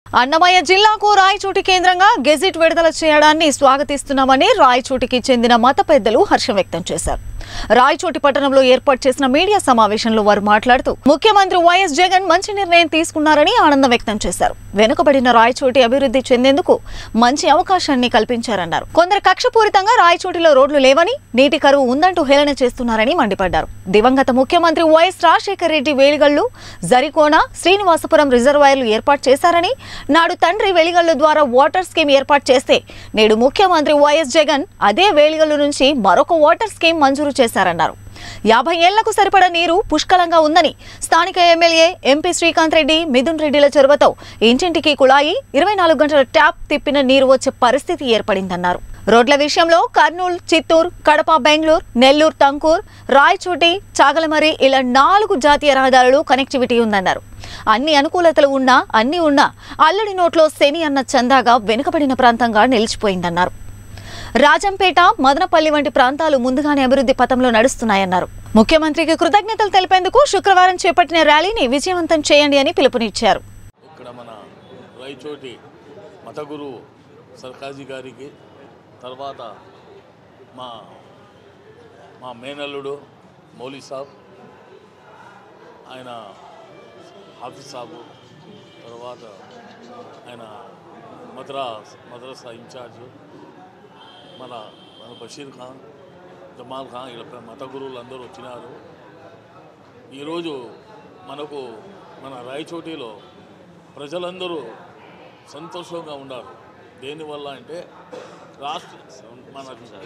అన్నమయ్య జిల్లాకు రాయచోటి కేంద్రంగా గెజిట్ విడుదల చేయడాన్ని స్వాగతిస్తున్నామని రాయచోటికి చెందిన మత పెద్దలు హర్షం వ్యక్తం చేశారు రాయచోటి పట్టణంలో ఏర్పాటు చేసిన మీడియా సమావేశంలో వారు మాట్లాడుతూ ముఖ్యమంత్రి వైఎస్ జగన్ మంచి నిర్ణయం తీసుకున్నారని ఆనందం వ్యక్తం చేశారు వెనుకబడిన రాయచోటి అభివృద్ధి చెందేందుకు మంచి అవకాశాన్ని కల్పించారన్నారు కొందరు కక్షపూరితంగా రాయచోటిలో రోడ్లు లేవని నీటి కరువు ఉందంటూ హేళన చేస్తున్నారని మండిపడ్డారు దివంగత ముఖ్యమంత్రి వైఎస్ రాజశేఖర రెడ్డి వేలిగళ్లు జరికోన శ్రీనివాసపురం రిజర్వాయర్లు ఏర్పాటు చేశారని నాడు తండ్రి వెలిగళ్ల ద్వారా వాటర్ స్కీమ్ ఏర్పాటు చేస్తే నేడు ముఖ్యమంత్రి వైఎస్ జగన్ అదే వేలిగల్లు నుంచి మరొక వాటర్ స్కీమ్ మంజూరు చేశారన్నారు యాభై ఏళ్లకు సరిపడా నీరు పుష్కలంగా ఉందని స్థానిక ఎమ్మెల్యే ఎంపీ శ్రీకాంత్ రెడ్డి మిథున్ రెడ్డిల చొరవతో ఇంటింటికి కుళాయి ఇరవై నాలుగు గంటల ట్యాప్ తిప్పిన నీరు వచ్చే పరిస్థితి ఏర్పడిందన్నారు రోడ్ల విషయంలో కర్నూలు చిత్తూరు కడప బెంగళూరు నెల్లూరు తంకూర్ రాయచోటి చాగలమరి ఇలా నాలుగు జాతీయ రహదారులు కనెక్టివిటీ ఉందన్నారు అన్ని అనుకూలతలు ఉన్నా అన్ని ఉన్నా అల్లుడి నోట్లో శని అన్న చందాగా వెనుకబడిన ప్రాంతంగా నిలిచిపోయిందన్నారు రాజంపేట మదనపల్లి వంటి ప్రాంతాలు ముందుగానే అభివృద్ధి పథంలో నడుస్తున్నాయన్నారు ముఖ్యమంత్రికి కృతజ్ఞతలు తెలిపేందుకు శుక్రవారం చేపట్టిన ర్యాలీని విజయవంతం చేయండి అని పిలుపునిచ్చారు ఇక్కడ మన రైచోటి మత గురువు సర్కాజీ గారికి తర్వాత మా మా మేనల్లుడు మౌలీ సాబ్ ఆయన హాఫీజ్ సాబు తర్వాత ఆయన మద్రాస్ మద్రసా ఇన్ఛార్జు మన మన బషీర్ ఖాన్ జమాల్ ఖాన్ ఇలా మత గురువులు అందరూ వచ్చినారు ఈరోజు మనకు మన రాయచోటిలో ప్రజలందరూ సంతోషంగా ఉన్నారు దేనివల్ల అంటే రాష్ట్ర మన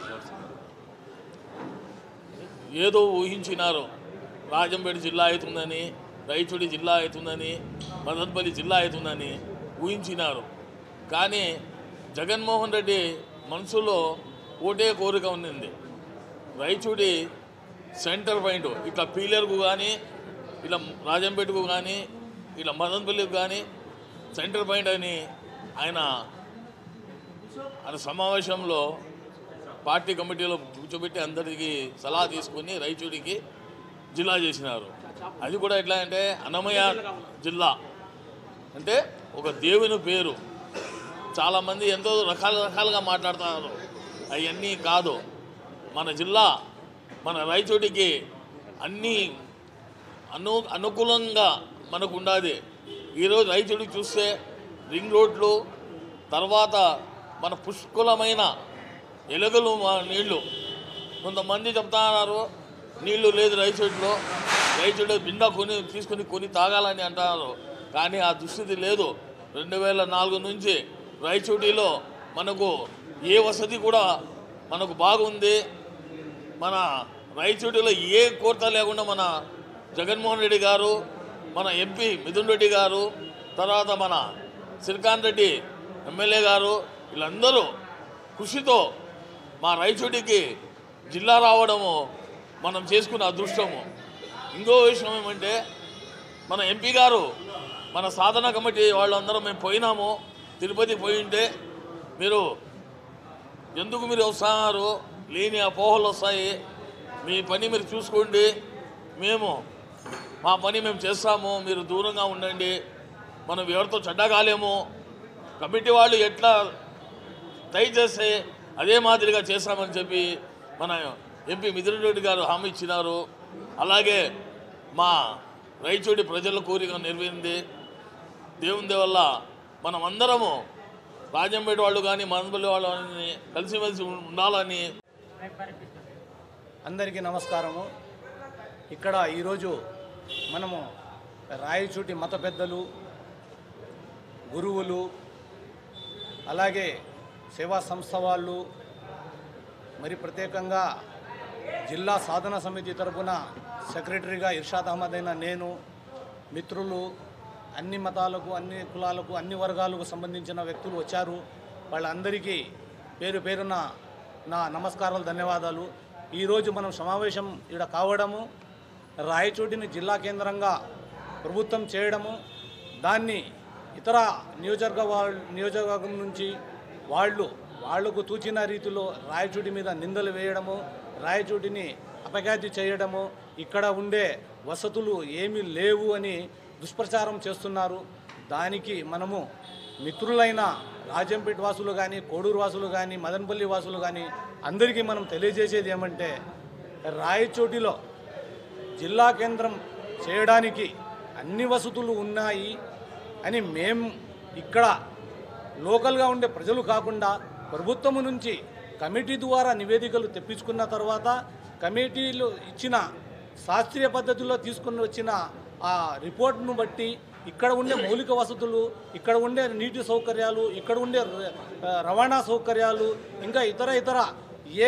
ఏదో ఊహించినారు రాజంపేట జిల్లా అవుతుందని రైచోటి జిల్లా అవుతుందని మదనపల్లి జిల్లా అవుతుందని ఊహించినారు కానీ జగన్మోహన్ రెడ్డి మనసులో ఒకటే కోరిక ఉన్నింది రైచూడి సెంటర్ పాయింట్ ఇట్లా పీలర్కు కానీ ఇట్లా రాజంపేటకు కానీ ఇట్లా మదనపల్లికి కానీ సెంటర్ పాయింట్ అని ఆయన ఆయన సమావేశంలో పార్టీ కమిటీలో కూర్చోబెట్టి అందరికీ సలహా తీసుకుని రైచూడికి జిల్లా చేసినారు అది కూడా ఎట్లా అంటే అన్నమయ్య జిల్లా అంటే ఒక దేవుని పేరు చాలామంది ఎంతో రకాల రకాలుగా మాట్లాడుతున్నారు అవన్నీ కాదు మన జిల్లా మన రైచోటికి అన్నీ అను అనుకూలంగా మనకు ఉండాలి ఈరోజు రైతుడికి చూస్తే రింగ్ రోడ్లు తర్వాత మన పుష్కలమైన ఎలుకలు మా నీళ్లు కొంతమంది చెప్తున్నారు నీళ్లు లేదు రైతుడిలో రైతుడు బిండా కొని తీసుకుని కొని తాగాలని అంటున్నారు కానీ ఆ దుస్థితి లేదు రెండు వేల నాలుగు నుంచి రైచోటిలో మనకు ఏ వసతి కూడా మనకు బాగుంది మన రైచోటిలో ఏ కోరత లేకుండా మన జగన్మోహన్ రెడ్డి గారు మన ఎంపీ మిథున్ రెడ్డి గారు తర్వాత మన శ్రీకాంత్ రెడ్డి ఎమ్మెల్యే గారు వీళ్ళందరూ కృషితో మా రైచోటికి జిల్లా రావడము మనం చేసుకున్న అదృష్టము ఇంకో విషయం ఏమంటే మన ఎంపీ గారు మన సాధన కమిటీ వాళ్ళందరం మేము పోయినాము తిరుపతి పోయి ఉంటే మీరు ఎందుకు మీరు వస్తున్నారు లేని అపోహలు వస్తాయి మీ పని మీరు చూసుకోండి మేము మా పని మేము చేస్తాము మీరు దూరంగా ఉండండి మనం ఎవరితో చెడ్డగాలేము కమిటీ వాళ్ళు ఎట్లా ట్రై చేస్తే అదే మాదిరిగా చేస్తామని చెప్పి మన ఎంపీ మిథున్ రెడ్డి గారు హామీ ఇచ్చినారు అలాగే మా రైచోటి ప్రజల కోరిక నెరవేరింది దేవుని వల్ల మనం అందరము రాజంపేట వాళ్ళు కానీ మదనపల్లి వాళ్ళు కానీ కలిసిమెలిసి ఉండాలని అందరికీ నమస్కారము ఇక్కడ ఈరోజు మనము రాయచూటి మత పెద్దలు గురువులు అలాగే సేవా సంస్థ వాళ్ళు మరి ప్రత్యేకంగా జిల్లా సాధన సమితి తరపున సెక్రటరీగా ఇర్షాద్ అహ్మద్ అయిన నేను మిత్రులు అన్ని మతాలకు అన్ని కులాలకు అన్ని వర్గాలకు సంబంధించిన వ్యక్తులు వచ్చారు వాళ్ళందరికీ పేరు పేరున నా నమస్కారాలు ధన్యవాదాలు ఈరోజు మనం సమావేశం ఇక్కడ కావడము రాయచోటిని జిల్లా కేంద్రంగా ప్రభుత్వం చేయడము దాన్ని ఇతర నియోజకవర్గ వాళ్ళ నియోజకవర్గం నుంచి వాళ్ళు వాళ్లకు తూచిన రీతిలో రాయచోటి మీద నిందలు వేయడము రాయచోటిని అపఖ్యాతి చేయడము ఇక్కడ ఉండే వసతులు ఏమీ లేవు అని దుష్ప్రచారం చేస్తున్నారు దానికి మనము మిత్రులైన రాజంపేట వాసులు కానీ కోడూరు వాసులు కానీ మదనపల్లి వాసులు కానీ అందరికీ మనం తెలియజేసేది ఏమంటే రాయచోటిలో జిల్లా కేంద్రం చేయడానికి అన్ని వసతులు ఉన్నాయి అని మేం ఇక్కడ లోకల్గా ఉండే ప్రజలు కాకుండా ప్రభుత్వం నుంచి కమిటీ ద్వారా నివేదికలు తెప్పించుకున్న తర్వాత కమిటీలు ఇచ్చిన శాస్త్రీయ పద్ధతిలో తీసుకుని వచ్చిన ఆ రిపోర్ట్ను బట్టి ఇక్కడ ఉండే మౌలిక వసతులు ఇక్కడ ఉండే నీటి సౌకర్యాలు ఇక్కడ ఉండే ఆ, రవాణా సౌకర్యాలు ఇంకా ఇతర ఇతర ఏ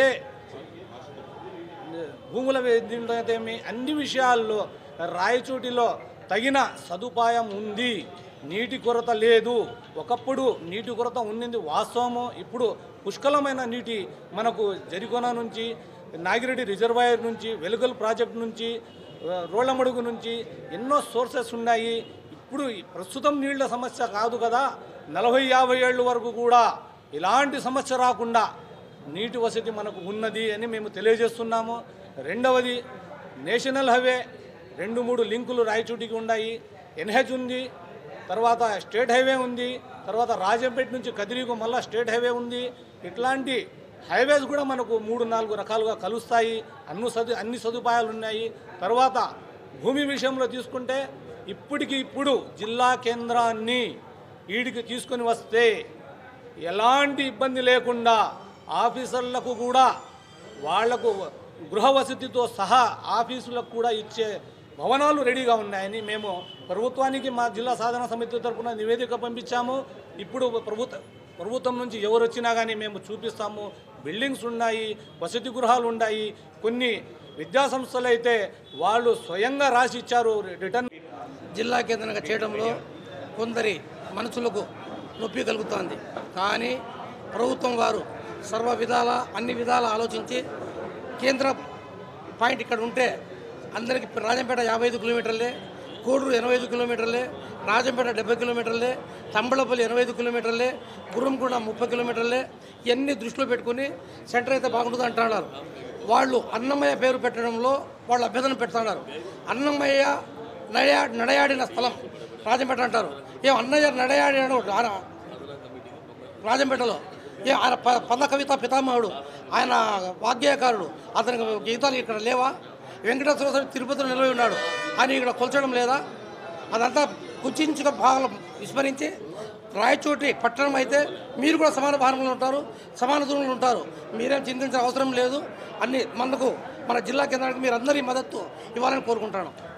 భూముల ఏమి అన్ని విషయాల్లో రాయచోటిలో తగిన సదుపాయం ఉంది నీటి కొరత లేదు ఒకప్పుడు నీటి కొరత ఉన్నది వాస్తవము ఇప్పుడు పుష్కలమైన నీటి మనకు జరికొన నుంచి నాగిరెడ్డి రిజర్వాయర్ నుంచి వెలుగల్ ప్రాజెక్ట్ నుంచి ఆ, రోళ్లమడుగు నుంచి ఎన్నో సోర్సెస్ ఉన్నాయి ఇప్పుడు ఈ ప్రస్తుతం నీళ్ల సమస్య కాదు కదా నలభై యాభై ఏళ్ళ వరకు కూడా ఇలాంటి సమస్య రాకుండా నీటి వసతి మనకు ఉన్నది అని మేము తెలియజేస్తున్నాము రెండవది నేషనల్ హైవే రెండు మూడు లింకులు రాయచోటికి ఉన్నాయి ఎన్హెచ్ ఉంది తర్వాత స్టేట్ హైవే ఉంది తర్వాత రాజంపేట నుంచి కదిరికు మళ్ళా స్టేట్ హైవే ఉంది ఇట్లాంటి హైవేస్ కూడా మనకు మూడు నాలుగు రకాలుగా కలుస్తాయి అన్ని సదు అన్ని సదుపాయాలు ఉన్నాయి తర్వాత భూమి విషయంలో తీసుకుంటే ఇప్పటికి ఇప్పుడు జిల్లా కేంద్రాన్ని ఈడికి తీసుకొని వస్తే ఎలాంటి ఇబ్బంది లేకుండా ఆఫీసర్లకు కూడా వాళ్లకు గృహ వసతితో సహా ఆఫీసులకు కూడా ఇచ్చే భవనాలు రెడీగా ఉన్నాయని మేము ప్రభుత్వానికి మా జిల్లా సాధన సమితి తరఫున నివేదిక పంపించాము ఇప్పుడు ప్రభుత్వ ప్రభుత్వం నుంచి ఎవరు వచ్చినా కానీ మేము చూపిస్తాము బిల్డింగ్స్ ఉన్నాయి వసతి గృహాలు ఉన్నాయి కొన్ని విద్యా సంస్థలు అయితే వాళ్ళు స్వయంగా రాసి ఇచ్చారు రిటర్న్ జిల్లా కేంద్రంగా చేయడంలో కొందరి మనసులకు నొప్పి కలుగుతోంది కానీ ప్రభుత్వం వారు సర్వ విధాల అన్ని విధాల ఆలోచించి కేంద్ర పాయింట్ ఇక్కడ ఉంటే అందరికీ రాజంపేట యాభై ఐదు కిలోమీటర్లే కోడూరు ఎనభై ఐదు కిలోమీటర్లే రాజంపేట డెబ్బై కిలోమీటర్లే తంబళపల్లి ఎనభై ఐదు కిలోమీటర్లే గుర్రంగూడ ముప్పై కిలోమీటర్లే ఇవన్నీ దృష్టిలో పెట్టుకుని సెంటర్ అయితే బాగుంటుంది అంటున్నారు వాళ్ళు అన్నమయ్య పేరు పెట్టడంలో వాళ్ళు అభ్యర్థన పెడుతున్నారు అన్నమయ్య నడయా నడయాడిన స్థలం రాజంపేట అంటారు ఏ అన్నయ్య నడయాడినాడు ఆన- రాజంపేటలో ఏ ఆయన ప- పద కవిత పితామహుడు ఆయన వాగ్గేయకారుడు అతనికి గీతాలు ఇక్కడ లేవా వెంకటేశ్వర స్వామి తిరుపతిలో నిలవి ఉన్నాడు ఆయన ఇక్కడ కొల్చడం లేదా అదంతా కుచించుక భాగం విస్మరించి రాయచోటి పట్టణం అయితే మీరు కూడా సమాన భాగంలో ఉంటారు సమాన దూరంలో ఉంటారు మీరేం చింతించిన అవసరం లేదు అన్ని మనకు మన జిల్లా కేంద్రానికి మీరు అందరి మద్దతు ఇవ్వాలని కోరుకుంటాను